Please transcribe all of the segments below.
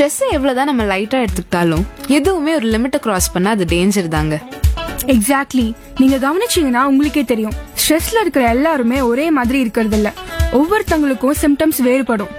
ஸ்ட்ரெஸ்ஸை எவ்வளவுதான் நம்ம லைட்டா எடுத்துக்கிட்டாலும் எதுவுமே ஒரு லிமிட்டை கிராஸ் பண்ணா அது டேஞ்சர் தாங்க எக்ஸாக்ட்லி நீங்க கவனிச்சீங்கன்னா உங்களுக்கே தெரியும் ஸ்ட்ரெஸ்ல இருக்கிற எல்லாருமே ஒரே மாதிரி இருக்கிறது இல்ல ஒவ்வொருத்தவங்களுக்கும் சிம்டம்ஸ் வேறுபடும்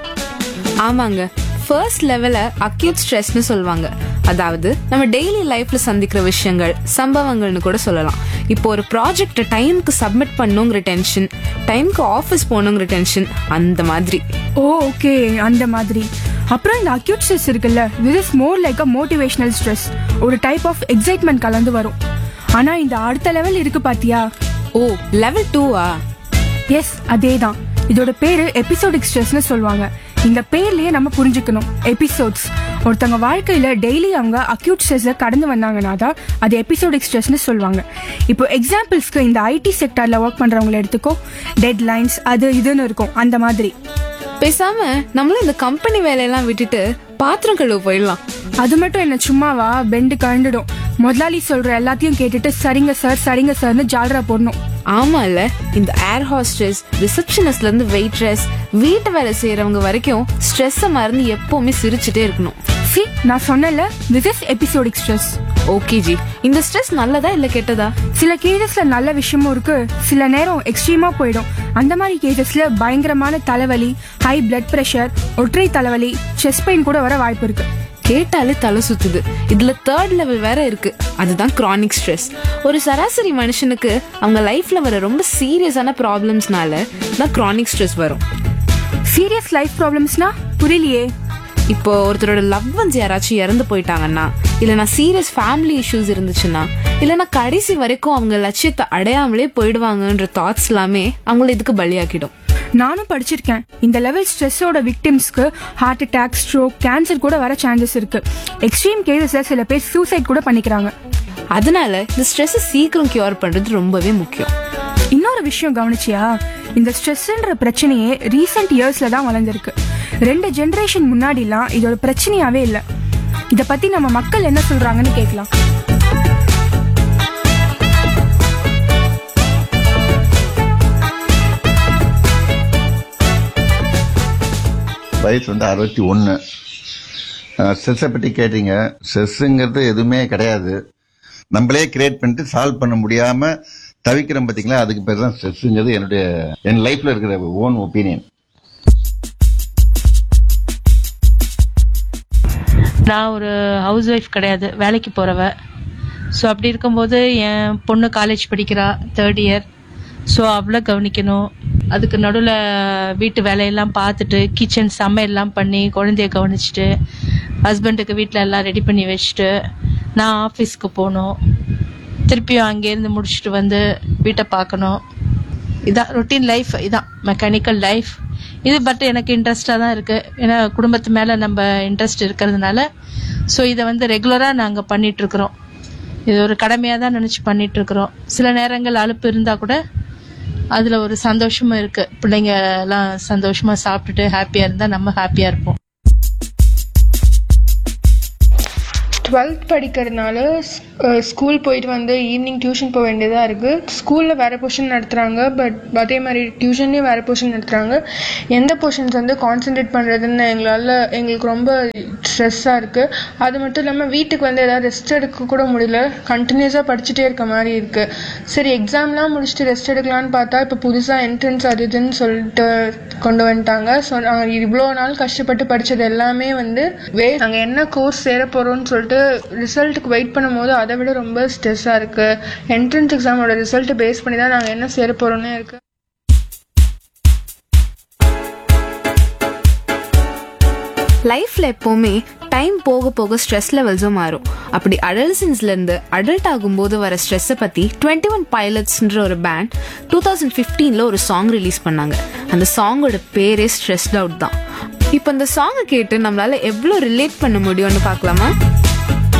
ஆமாங்க ஃபர்ஸ்ட் லெவல அக்யூட் ஸ்ட்ரெஸ்னு சொல்லுவாங்க அதாவது நம்ம டெய்லி லைஃப்ல சந்திக்கிற விஷயங்கள் சம்பவங்கள்னு கூட சொல்லலாம் இப்போ ஒரு ப்ராஜெக்ட டைம்க்கு சப்மிட் பண்ணுங்கிற டென்ஷன் டைம்க்கு ஆஃபீஸ் போகணுங்கிற டென்ஷன் அந்த மாதிரி ஓ ஓகே அந்த மாதிரி அப்புறம் இந்த அக்யூட் ஸ்ட்ரெஸ் இருக்குல்ல this is more like a motivational stress ஒரு டைப் ஆஃப் எக்ஸைட்மெண்ட் கலந்து வரும் ஆனா இந்த அடுத்த லெவல் இருக்கு பாத்தியா ஓ லெவல் டூவா எஸ் அதேதான் இதோட பேரு எபிசோடிக் ஸ்ட்ரெஸ்னு சொல்லுவாங்க இந்த பேர்லயே நம்ம புரிஞ்சுக்கணும் எபிசோட்ஸ் ஒருத்தவங்க வாழ்க்கையில டெய்லி அவங்க அக்யூட் ஸ்ட்ரெஸ்ஸை கடந்து வந்தாங்கன்னா தான் அது எபிசோடிக் ஸ்ட்ரெஸ்னு சொல்லுவாங்க இப்போ எக்ஸாம்பிள்ஸ்க்கு இந்த ஐடி செக்டார்ல ஒர்க் பண்றவங்களை எடுத்துக்கோ டெட் லைன்ஸ் அது இதுன்னு இருக்கும் அந்த மாதிரி பேசாம நம்மளும் இந்த கம்பெனி வேலையெல்லாம் விட்டுட்டு பாத்திரம் கழுவ போயிடலாம் அது மட்டும் என்ன சும்மாவா பெண்டு கழண்டுடும் முதலாளி சொல்ற எல்லாத்தையும் கேட்டுட்டு சரிங்க சார் சரிங்க சார்னு ஜால்ரா போடணும் ஆமால இந்த ஏர் ஹாஸ்டஸ் ரிசப்ஷனிஸ்ட்ல இருந்து வெயிட்ரஸ் வீட்டு வேலை செய்யறவங்க வரைக்கும் ஸ்ட்ரெஸ்ஸை மறந்து எப்பவுமே சிரிச்சுட்டே இருக்கணும் சி நான் சொன்னேன்ல this is episodic stress okay ji இந்த ஸ்ட்ரெஸ் நல்லதா இல்ல கெட்டதா சில கேசஸ்ல நல்ல விஷயமும் இருக்கு சில நேரம் எக்ஸ்ட்ரீமா போயிடும் அந்த மாதிரி கேசஸ்ல பயங்கரமான தலைவலி ஹை பிளட் பிரஷர் ஒற்றை தலைவலி செஸ்ட் பெயின் கூட வர வாய்ப்பு இருக்கு கேட்டாலே தலை சுத்துது இதுல தேர்ட் லெவல் வேற இருக்கு அதுதான் கிரானிக் ஸ்ட்ரெஸ் ஒரு சராசரி மனுஷனுக்கு அவங்க லைஃப்ல வர ரொம்ப சீரியஸான ப்ராப்ளம்ஸ்னால தான் கிரானிக் ஸ்ட்ரெஸ் வரும் சீரியஸ் லைஃப் ப்ராப்ளம்ஸ்னா புரியலையே இப்போ ஒருத்தரோட லவ் ஒன்ஸ் யாராச்சும் இறந்து போயிட்டாங்கன்னா இல்லைனா சீரியஸ் ஃபேமிலி இஷ்யூஸ் இருந்துச்சுன்னா இல்லைனா கடைசி வரைக்கும் அவங்க லட்சியத்தை அடையாமலே போயிடுவாங்கன்ற தாட்ஸ் எல்லாமே அவங்கள இதுக்கு பலியாக்கிடும் நானும் படிச்சிருக்கேன் இந்த லெவல் ஸ்ட்ரெஸ்ஸோட விக்டிம்ஸ்க்கு ஹார்ட் அட்டாக் ஸ்ட்ரோக் கேன்சர் கூட வர சான்சஸ் இருக்கு எக்ஸ்ட்ரீம் கேசஸ்ல சில பேர் சூசைட் கூட பண்ணிக்கிறாங்க அதனால இந்த ஸ்ட்ரெஸ்ஸை சீக்கிரம் கியூர் பண்றது ரொம்பவே முக்கியம் இன்னொரு விஷயம் கவனிச்சியா இந்த ஸ்ட்ரெஸ்ன்ற பிரச்சனையே ரீசெண்ட் இயர்ஸ்ல தான் வளர்ந்துருக்கு ரெண்டு ஜெனரேஷன் முன்னாடிலாம் இதோட பிரச்சனையாவே இல்ல இத பத்தி நம்ம மக்கள் என்ன சொல்றாங்கன்னு கேட்கலாம் வயசு வந்து அறுபத்தி ஒன்று ஸ்ட்ரெஸ்ஸை பற்றி கேட்டீங்க ஸ்ட்ரெஸ்ஸுங்கிறது எதுவுமே கிடையாது நம்மளே கிரியேட் பண்ணிட்டு சால்வ் பண்ண முடியாமல் தவிக்கிறோம் பார்த்தீங்களா அதுக்கு பேர் தான் ஸ்ட்ரெஸ்ஸுங்கிறது என்னுடைய என் லைஃப்பில் இருக்கிற ஓன் ஒப்பீனியன் நான் ஒரு ஹவுஸ் ஒய்ஃப் கிடையாது வேலைக்கு போகிறவ ஸோ அப்படி இருக்கும்போது என் பொண்ணு காலேஜ் படிக்கிறா தேர்ட் இயர் ஸோ அவளை கவனிக்கணும் அதுக்கு நடுவில் வீட்டு வேலையெல்லாம் பார்த்துட்டு கிச்சன் சமையல்லாம் பண்ணி குழந்தைய கவனிச்சுட்டு ஹஸ்பண்டுக்கு வீட்டில் எல்லாம் ரெடி பண்ணி வச்சுட்டு நான் ஆஃபீஸ்க்கு போகணும் திருப்பியும் அங்கேருந்து முடிச்சுட்டு வந்து வீட்டை பார்க்கணும் இதான் ரொட்டீன் லைஃப் இதான் மெக்கானிக்கல் லைஃப் இது பட் எனக்கு இன்ட்ரெஸ்டாக தான் இருக்குது ஏன்னா குடும்பத்து மேலே நம்ம இன்ட்ரெஸ்ட் இருக்கிறதுனால ஸோ இதை வந்து ரெகுலராக நாங்கள் பண்ணிகிட்ருக்குறோம் இது ஒரு கடமையாக தான் நினச்சி பண்ணிகிட்ருக்குறோம் சில நேரங்கள் அலுப்பு இருந்தால் கூட அதில் ஒரு சந்தோஷமும் இருக்குது பிள்ளைங்க எல்லாம் சந்தோஷமாக சாப்பிட்டுட்டு ஹாப்பியாக இருந்தால் நம்ம ஹாப்பியாக இருப்போம் டுவெல்த் படிக்கிறதுனால ஸ்கூல் போயிட்டு வந்து ஈவினிங் டியூஷன் போக வேண்டியதாக இருக்குது ஸ்கூலில் வேறு போர்ஷன் நடத்துகிறாங்க பட் அதே மாதிரி டியூஷன்லேயும் வேறு போர்ஷன் நடத்துகிறாங்க எந்த போர்ஷன்ஸ் வந்து கான்சென்ட்ரேட் பண்ணுறதுன்னு எங்களால் எங்களுக்கு ரொம்ப ஸ்ட்ரெஸ்ஸாக இருக்குது அது மட்டும் இல்லாமல் வீட்டுக்கு வந்து ஏதாவது ரெஸ்ட் எடுக்க கூட முடியல கண்டினியூஸாக படிச்சுட்டே இருக்க மாதிரி இருக்குது சரி எக்ஸாம்லாம் முடிச்சுட்டு ரெஸ்ட் எடுக்கலான்னு பார்த்தா இப்போ புதுசாக என்ட்ரன்ஸ் அது இதுன்னு சொல்லிட்டு கொண்டு வந்துட்டாங்க ஸோ நாங்கள் இவ்வளோ நாள் கஷ்டப்பட்டு படித்தது எல்லாமே வந்து வே நாங்கள் என்ன கோர்ஸ் சேர போகிறோம்னு சொல்லிட்டு ரிசல்ட்டுக்கு வெயிட் பண்ணும்போது அதை விட ரொம்ப ஸ்ட்ரெஸ்ஸாக இருக்குது என்ட்ரன்ஸ் எக்ஸாமோட ரிசல்ட்டை பேஸ் பண்ணி தான் நாங்கள் என்ன சேர போகிறோன்னே இருக்குது லைஃப்ல எப்பவுமே டைம் போக போக ஸ்ட்ரெஸ் லெவல்ஸும் மாறும் அப்படி அடல்சன்ஸ்ல இருந்து அடல்ட் ஆகும்போது வர ஸ்ட்ரெஸ்ஸை பத்தி டுவெண்ட்டி ஒன் பைலட்ஸ்ன்ற ஒரு பேண்ட் டூ தௌசண்ட் ஃபிஃப்டீன்ல ஒரு சாங் ரிலீஸ் பண்ணாங்க அந்த சாங்கோட பேரே ஸ்ட்ரெஸ்ட் அவுட் தான் இப்போ இந்த சாங்கை கேட்டு நம்மளால எவ்வளோ ரிலேட் பண்ண முடியும்னு பார்க்கலாமா